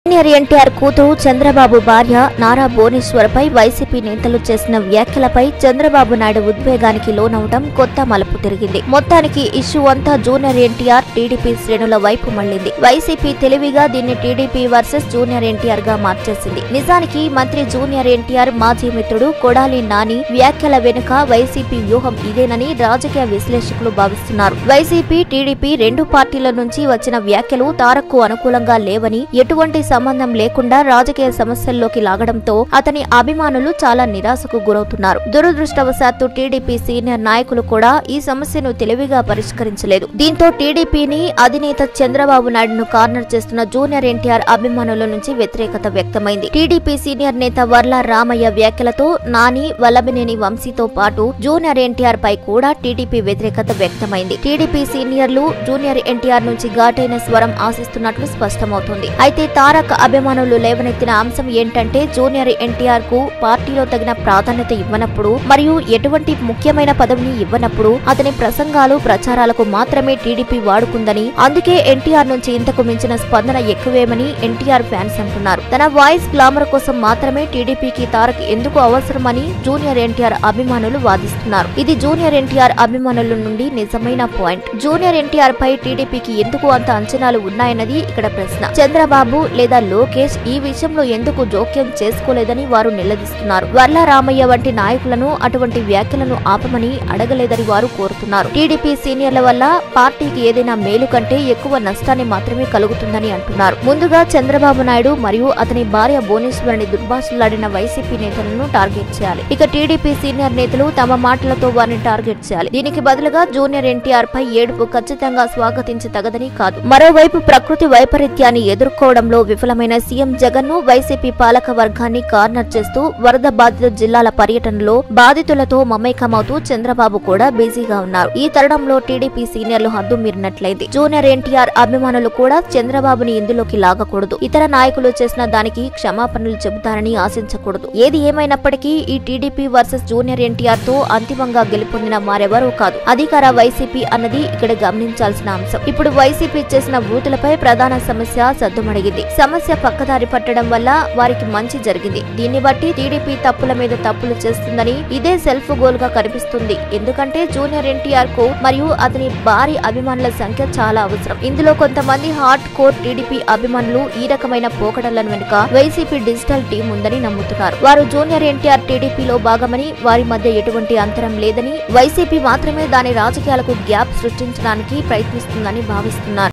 senior NTR కూతురు చంద్రబాబు భార్య Nara భువనేశ్వర్పై YCP నేతలు చేసిన వ్యాఖ్యలపై చంద్రబాబు నాయుడు ఉద్వేగానికి లోనవడం కొత్త మలుపు తిరిగింది మొత్తానికి ఇష్యూ అంతా జూనియర్ ఎన్టీఆర్ టీడీపీ శ్రేణుల వైపు మళ్లింది వైసీపీ తెలివిగా దీన్ని టీడీపీ వర్సెస్ జూనియర్ ఎన్టీఆర్ గా మార్చేసింది నిజానికి మంత్రి జూనియర్ ఎన్టీఆర్ మాజీ మిత్రుడు కొడాలి నాని వ్యాఖ్యల వెనుక వైసీపీ వ్యూహం ఇదేనని రాజకీయ విశ్లేషకులు భావిస్తున్నారు వైసీపీ టీడీపీ రెండు పార్టీల నుంచి వచ్చిన వ్యాఖ్యలు తారక్కు అనుకూలంగా లేవని ఎటువంటి సంబంధం లేకుండా రాజకీయ సమస్యల్లోకి లాగడంతో అతని అభిమానులు చాలా నిరాశకు గురవుతున్నారు దురదృష్టవశాత్తు టీడీపీ సీనియర్ నాయకులు కూడా ఈ సమస్యను తెలివిగా పరిష్కరించలేదు దీంతో టీడీపీని అధినేత చంద్రబాబు నాయుడును కార్నర్ చేస్తున్న జూనియర్ ఎన్టీఆర్ అభిమానుల నుంచి వ్యతిరేకత వ్యక్తమైంది టీడీపీ సీనియర్ నేత వర్ల రామయ్య వ్యాఖ్యలతో నాని వల్లభనేని వంశీతో పాటు జూనియర్ ఎన్టీఆర్ పై కూడా టీడీపీ వ్యతిరేకత వ్యక్తమైంది టీడీపీ సీనియర్లు జూనియర్ ఎన్టీఆర్ నుంచి ఘాటైన స్వరం ఆశిస్తున్నట్లు స్పష్టమవుతుంది అయితే తారక్ అభిమానులు లేవనెత్తిన అంశం ఏంటంటే జూనియర్ ఎన్టీఆర్ కు పార్టీలో తగిన ప్రాధాన్యత ఇవ్వనప్పుడు మరియు ఎటువంటి ముఖ్యమైన పదవిని ఇవ్వనప్పుడు అతని ప్రసంగాలు ప్రచారాలకు మాత్రమే టీడీపీ వాడుకుందని అందుకే ఎన్టీఆర్ నుంచి ఇంతకు మించిన స్పందన ఎక్కువేమని ఎన్టీఆర్ ఫ్యాన్స్ అంటున్నారు తన వాయిస్ గ్లామర్ కోసం మాత్రమే టీడీపీకి తారక్ ఎందుకు అవసరమని జూనియర్ ఎన్టీఆర్ అభిమానులు వాదిస్తున్నారు ఇది జూనియర్ ఎన్టీఆర్ అభిమానుల నుండి నిజమైన పాయింట్ జూనియర్ ఎన్టీఆర్ పై టీడీపీకి ఎందుకు అంత అంచనాలు ఉన్నాయన్నది ఇక్కడ ప్రశ్న చంద్రబాబు లేదా లోకేష్ ఈ విషయంలో ఎందుకు జోక్యం చేసుకోలేదని వారు నిలదీస్తున్నారు వర్ల రామయ్య వంటి నాయకులను అటువంటి వ్యాఖ్యలను ఆపమని అడగలేదని వారు కోరుతున్నారు టీడీపీ సీనియర్ల వల్ల పార్టీకి ఏదైనా మేలు కంటే ఎక్కువ నష్టాన్ని మాత్రమే కలుగుతుందని అంటున్నారు ముందుగా చంద్రబాబు నాయుడు మరియు అతని భార్య భువనేశ్వరిని దుర్భాషలాడిన వైసీపీ నేతలను టార్గెట్ చేయాలి ఇక టీడీపీ సీనియర్ నేతలు తమ మాటలతో వారిని టార్గెట్ చేయాలి దీనికి బదులుగా జూనియర్ ఎన్టీఆర్ పై ఏడుపు ఖచ్చితంగా స్వాగతించదగదని కాదు మరోవైపు ప్రకృతి వైపరీత్యాన్ని ఎదుర్కోవడంలో విఫలమైన సీఎం జగన్ ను వైసీపీ పాలక వర్గాన్ని కార్నర్ చేస్తూ వరద బాధిత జిల్లాల పర్యటనలో బాధితులతో మమేకమవుతూ చంద్రబాబు కూడా బిజీగా ఉన్నారు ఈ తరుణంలో టీడీపీ సీనియర్లు హద్దు మీరినట్లయింది జూనియర్ ఎన్టీఆర్ అభిమానులు కూడా చంద్రబాబుని ఇందులోకి లాగకూడదు ఇతర నాయకులు చేసిన దానికి క్షమాపణలు చెబుతారని ఆశించకూడదు ఏది ఏమైనప్పటికీ ఈ టీడీపీ వర్సెస్ జూనియర్ ఎన్టీఆర్ తో అంతిమంగా గెలుపొందిన మారెవరూ కాదు అధికార వైసీపీ అన్నది ఇక్కడ గమనించాల్సిన అంశం ఇప్పుడు వైసీపీ చేసిన బూతులపై ప్రధాన సమస్య సద్దుమడిగింది సమస్య పక్కదారి పట్టడం వల్ల వారికి మంచి జరిగింది దీన్ని బట్టి టీడీపీ తప్పుల మీద తప్పులు చేస్తుందని ఇదే సెల్ఫ్ గోల్ గా కనిపిస్తుంది ఎందుకంటే జూనియర్ ఎన్టీఆర్ కు మరియు అతని భారీ అభిమానుల సంఖ్య చాలా అవసరం ఇందులో కొంతమంది హార్డ్ కోర్ టీడీపీ అభిమానులు ఈ రకమైన పోకడలను వెనుక వైసీపీ డిజిటల్ టీం ఉందని నమ్ముతున్నారు వారు జూనియర్ ఎన్టీఆర్ టీడీపీలో భాగమని వారి మధ్య ఎటువంటి అంతరం లేదని వైసీపీ మాత్రమే దాని రాజకీయాలకు గ్యాప్ సృష్టించడానికి ప్రయత్నిస్తుందని భావిస్తున్నారు